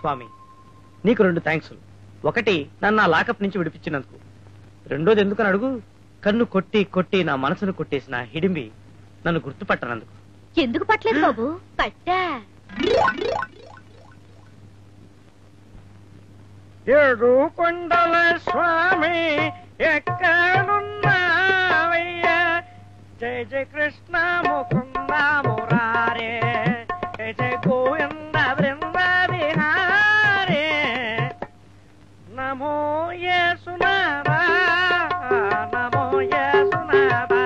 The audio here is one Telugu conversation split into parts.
స్వామి నీకు రెండు థ్యాంక్స్ ఒకటి నన్ను ఆ లాకప్ నుంచి విడిపించినందుకు రెండోది ఎందుకని అడుగు కన్ను కొట్టి కొట్టి నా మనసును కొట్టేసిన ఆ హిడింబి నన్ను గుర్తుపట్టనందుకు ఎందుకు పట్టలేదు బాబు పట్టా ఏడు కొండల స్వామి ఎక్కడున్నావయ్యా జయ జయ కృష్ణ ముకుంద మురారే జయ జయ గోవింద బృంద విహారే నమో యేసునాథా నమో యేసునాథా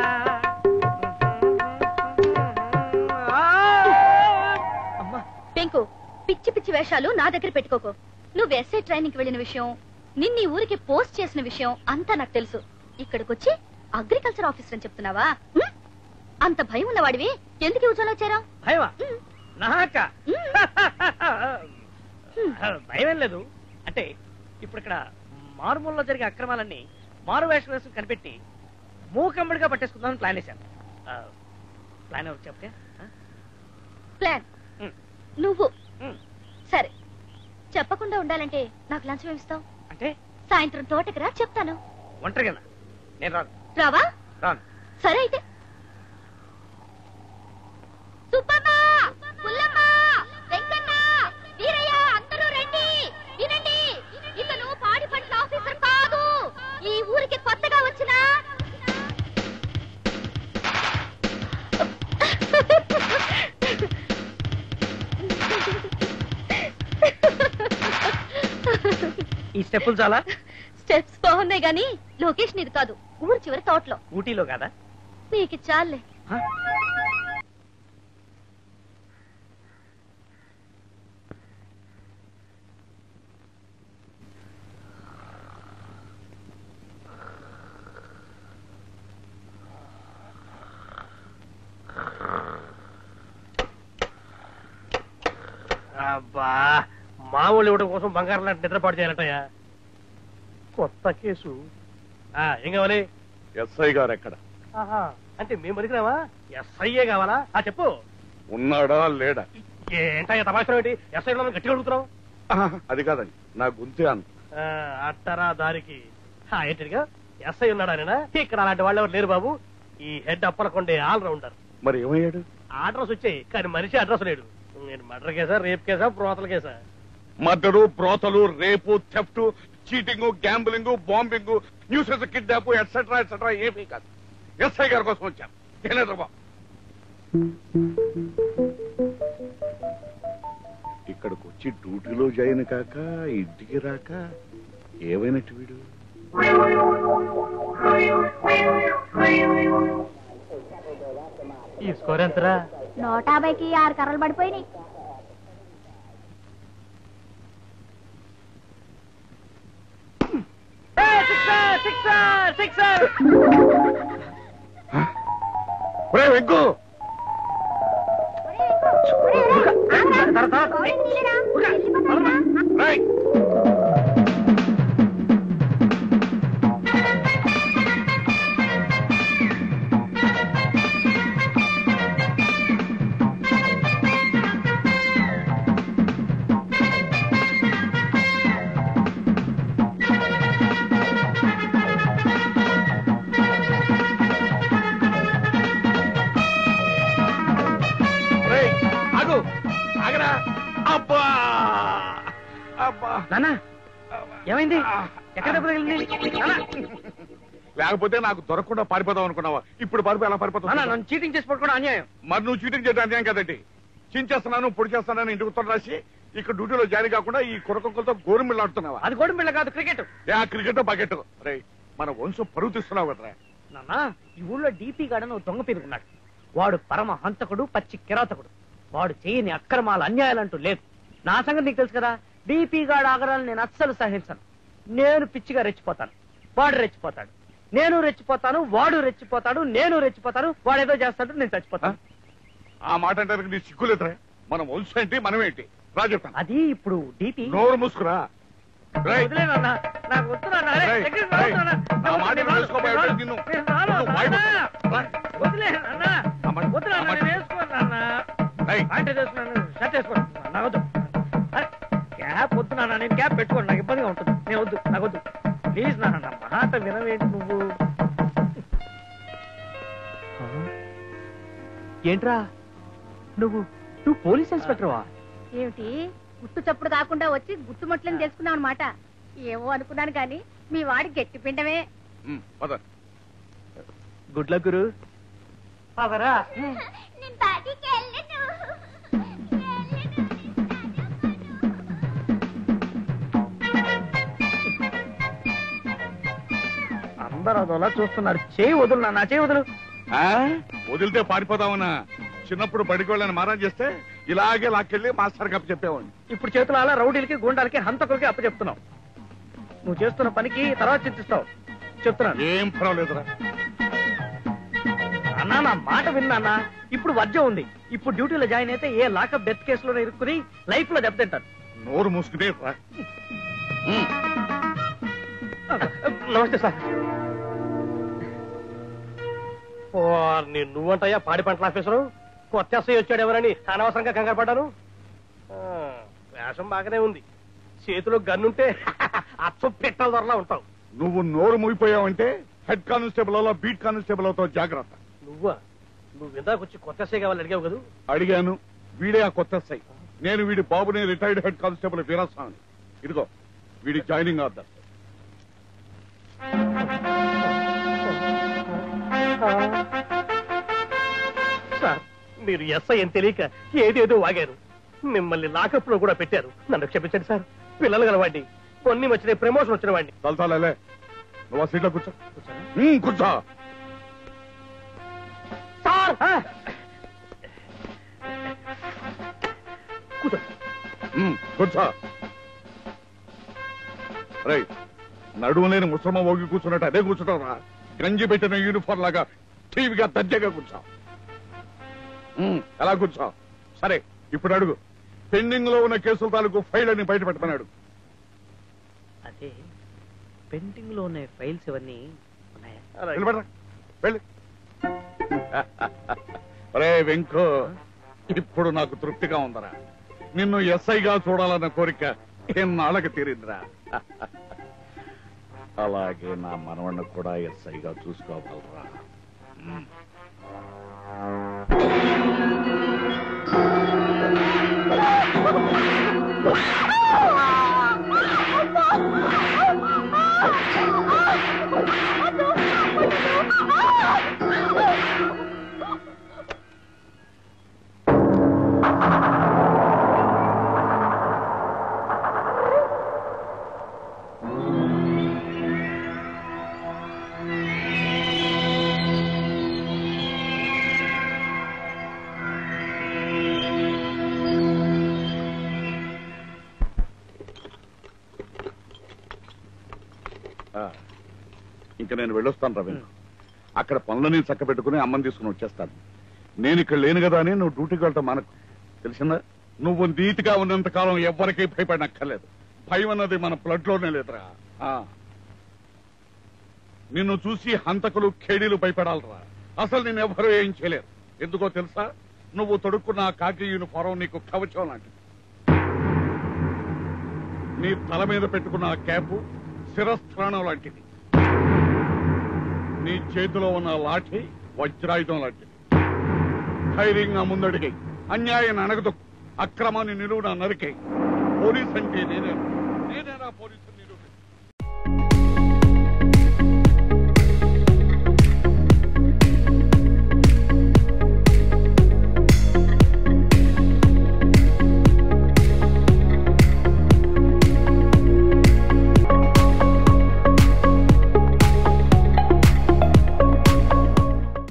అమ్మా పెంకు పిచ్చి పిచ్చి వేషాలు నా దగ్గర పెట్టుకోకు నువ్వు ఎస్ఐ ట్రైనింగ్ కి వెళ్ళిన విషయం నిన్ను ఈ ఊరికి పోస్ట్ చేసిన విషయం అంతా నాకు తెలుసు ఇక్కడికి వచ్చి అగ్రికల్చర్ ఆఫీసర్ అని చెప్తున్నావా హ్మ్? అంత భయం ఉన్నవాడివి ఎందుకు ఈ ఉద్యోగంలో చేరావు భయమా నాక భయం ఏం లేదు అంటే ఇప్పుడు ఇక్కడ మారుమూలలో జరిగే అక్రమాలన్నీ మారు వేషం వేసుకుని కనిపెట్టి మూకమ్మడిగా పట్టేసుకుందామని ప్లాన్ వేశాను ఆ, ప్లాన్ ఎవరు చెప్తే ఆ? ప్లాన్ హ్మ్. నువ్వు హ్మ్. సరే చెప్పకుండా ఉండాలంటే నాకు లంచం ఏమిస్తావు అంటే సాయంత్రం తోటకి రా చెప్తాను ఒంటరిగా నేను రాను రావా రాను సరే అయితే సుబ్బమ్మ పుల్లమ్మ వెంకన్న వీరయ్య అందరూ రండి వినండి ఇతను పాడి పంటల ఆఫీసర్ కాదు ఈ ఊరికి కొత్తగా వచ్చిన ఈ స్టెప్పులు చాలా స్టెప్స్ బాగున్నాయి గాని లొకేషన్ ఇది కాదు ఊరు చివరి తోటలో ఊటీలో కాదా నీకు చాలే ఆ? అబ్బా మామూలు ఇవ్వడం కోసం బంగారం లాంటి నిద్రపాటు చేయాలటయ్యా కొత్త కేసు ఆ, ఏం కావాలి ఎస్ఐ గారు ఎక్కడ ఆహా, అంటే మేము బతికినావా ఎస్ఐఏ కావాలా ఆ చెప్పు ఉన్నాడా లేడా ఏంటయ్యా తమాషా ఏంటి ఎస్ఐ ఉన్నామని గట్టిగా అడుగుతున్నావు ఆహా, అది కాదండి నా గుంతే అన్న ఆ, అట్టరా దారికి ఆ, ఏంటిదిగా ఎస్ఐ ఉన్నాడానేనా ఇక్కడ అలాంటి వాళ్ళు ఎవరు లేరు బాబు ఈ హెడ్ అప్పలకొండే ఆల్ రౌండర్ మరి ఏమయ్యాడు అడ్రస్ వచ్చాయి కానీ మనిషి అడ్రస్ లేడు నేను మర్డర్ కేసా రేప్ కేసా ప్రోతల కేసా మర్డరు ప్రోతలు రేపు theft cheating gambling bombing news kidnap etcetera etcetera ఏమీ కాదు ఎస్ఐ గారి కోసం వచ్చాను తినేద్రా బాబు ఇక్కడికి వచ్చి డ్యూటీలో జాయిన్ కాక ఇంటికి రాక ఏమైనట్టు వీడు ఈ స్కోర్ ఎంతరా నూట యాభైకి ఆరు కర్రలు పడిపోయినాయి ఒరే వెంకు రేయ్! రేయ్, ఆగు ఆగరా అబ్బా అబ్బా నానా ఏమైంది ఎక్కడ దెబ్బ తగిలింది నానా లేకపోతే నాకు దొరకకుండా పారిపోదాం అనుకున్నావా ఇప్పుడు పారిపోయి ఎలా నానా పారిపోతావు నన్ను చీటింగ్ చేసి పట్టుకోవడం అన్యాయం మరి నువ్వు చీటింగ్ చేయడం అన్యాయం కదండి చించేస్తున్నాను పొడి చేస్తున్నాను ఇంటికి ఉత్తరం రాసి ఇక్కడ డ్యూటీలో జాయిన్ కాకుండా ఈ కురకొక్కలతో గోరుమిళ్ళు ఆడుతున్నావా అది గోడం బిళ్ళ కాదు క్రికెట్ ఏ ఆ క్రికెట్ బకెట్ రే మన వంశం పరువు తీస్తున్నావు కదరా నాన్నా ఈ ఊళ్ళో డీపీ గాడని ఓ దొంగ పేరుకున్నాడు వాడు పరమ హంతకుడు పచ్చి కిరాతకుడు వాడు చేయని అక్రమాలు అన్యాయాలంటూ లేదు నా సంగతి నీకు తెలుసు కదా డీపీ గాడు ఆగరాలు నేను అస్సలు సహించను నేను పిచ్చిగా రెచ్చిపోతాను వాడు రెచ్చిపోతాడు నేను రెచ్చిపోతాను వాడు రెచ్చిపోతాడు నేను రెచ్చిపోతాను వాడేదో చేస్తాడు నేను చచ్చిపోతాను ఆ మాట అంటే నీ సిగ్గులేదురా మన వంశం ఏంటి మనం ఏంటి రా చెప్తాను అది ఇప్పుడు డీపీ నోరు మూసుకురా రేయ్, వదిలే నాన్న. నాకు వద్దు నాన్న. అరే, రేయ్, దగ్గరికి రేయ్, రావద్దు నాన్న. నా మాట నేను రాను, వేసుకోబోయే నేను రాను. నిన్ను. నేను రాను, నువ్వు నాన్న. భయపడు. రా. వదిలే నాన్న. ఆ మాట- వద్దు నాన్న, ఆ మాట- నేను వేసుకోను నాన్న. రేయ్, ప్యాంట్ వేసుకున్నాను షర్ట్ వేసుకోను నాన్న వద్దు అరే, క్యా క్యాప్ వద్దు నాన్న నేను క్యాప్ పెట్టుకోండి నాకు ఇబ్బందిగా ఉంటుంది నేను వద్దు నాకు వద్దు ప్లీజ్ నాన్న నా మాట వినవేంటి నువ్వు ఏంట్రా నువ్వు నువ్వు పోలీస్ ఇన్స్పెక్టర్వా ఏమిటి గుట్టు చప్పుడు కాకుండా వచ్చి గుట్టుమట్లని తెలుసుకున్నాం అనమాట ఏమో అనుకున్నాను కానీ మీ వాడి గట్టి పిండమే ఉమ్, పద గుడ్ లక్ గురు పదరా అందరూ అదోలా చూస్తున్నారు చేయి వదులు నాన్న చేయి వదులు ఆ? వదిలితే పారిపోదామన్నా చిన్నప్పుడు బడికి వెళ్ళని మారం చేస్తే ఇలాగే లాక్కెళ్ళి మాస్టర్ కప్ చెప్పేవాడిని ఇప్పుడు చేతులు అలా రౌడీలకి గుండాలకి హంతకులకి అప్పచెప్తున్నావు నువ్వు చేస్తున్న పనికి తర్వాత చింతిస్తావు చెప్తున్నాను ఏం పర్వాలేదురా అన్నా నా మాట విన్నా ఇప్పుడు వర్జం ఉంది ఇప్పుడు డ్యూటీలో జాయిన్ అయితే ఏ లాకప్ డెత్ కేసులో ఇరుక్కుని లైఫ్ లో దెబ్బతింటారు నోరు మూసుకునే రా ఉమ్, నమస్తే సార్ ఓ, నీ నువ్వంటయ్యా పాడి పంటల ఆఫీసరు కొత్త ఎస్ఐ వచ్చాడు ఎవరని అనవసరంగా కంగారు పడ్డాను ఆ, వేషం బాగానే ఉంది చేతిలో గన్నుంటే అచ్చం పెట్టల దొరలా ఉంటావు నువ్వు నోరు మూగిపోయావంటే హెడ్ కానిస్టేబుల్ అలా బీట్ కానిస్టేబుల్ అవుతావు జాగ్రత్త నువ్వా నువ్వు ఇందాక వచ్చి కొత్త ఎస్ఐ కావాలని అడిగావు కదా అడిగాను వీడే ఆ కొత్త సై నేను వీడి బాబుని రిటైర్డ్ హెడ్ కానిస్టేబుల్ వీరాస్వామి ఇదిగో వీడి జాయినింగ్ ఆర్డర్ సార్ మీరు ఎస్ఐ అని తెలియక ఏదేదో వాగారు మిమ్మల్ని లాకప్ లో కూడా పెట్టారు నన్ను క్షమించండి సార్ పిల్లలు గలవాడిని కొన్ని వచ్చిన ప్రమోషన్ వచ్చిన వాడిని తలతాలే నువ్వు ఆ సీట్లో కూర్చో ఉమ్, కూర్చో సార్ కూర్చో ఉమ్, కూర్చో రై నడుము లేని ముసలమ్మ ఓగి కూర్చున్నట్టు అదే కూర్చుంటారా గంజి పెట్టిన యూనిఫామ్ లాగా టీవీగా దర్జాగా కూర్చో ఉమ్, ఎలా కూర్చో సరే ఇప్పుడు అడుగు పెండింగ్ లో ఉన్న కేసుల తాలూకు ఫైల్ అని బయట పెట్టమన్నాడు అదే పెండింగ్ లో ఉన్న ఫైల్స్ ఇవన్నీ ఉన్నాయా అలాగే. నిలబడరా వెళ్ళి రే వెంకు ఇప్పుడు నాకు తృప్తిగా ఉందరా నిన్ను ఎస్ఐగా చూడాలన్న కోరిక ఎన్నాళ్ళకి తీరిందిరా అలాగే నా మనవణ్ణి కూడా ఎస్ఐగా చూసుకోగలరా ఉమ్. ఆ, ఇంక నేను వెళ్ళొస్తాను రా వెంకు అక్కడ పనులని చక్క పెట్టుకుని అమ్మని తీసుకుని వచ్చేస్తాను నేను ఇక్కడ లేను కదా అని నువ్వు డ్యూటీకి వెళ్తాం మనకు తెలిసిందా నువ్వు నీతిగా ఉన్నంత కాలం ఎవ్వరికీ భయపడనక్కర్లేదు భయం అన్నది మన బ్లడ్ లోనే లేదురా ఆ. నిన్ను చూసి హంతకులు ఖేడీలు భయపడాలరా అసలు నేను ఎవరు ఏం చేయలేరు ఎందుకో తెలుసా నువ్వు తొడుక్కున్న ఆ కాకి యూనిఫారం నీకు కవచం లాంటిది నీ తల మీద పెట్టుకున్న ఆ క్యాపు శిరస్థానం లాంటిది నీ చేతిలో ఉన్న లాఠీ వజ్రాయుధం లాంటిది ధైర్యంగా ముందడిగి అన్యాయాన్ని అణగదు అక్రమాన్ని నిలువున నరికే పోలీస్ అంటే నేనే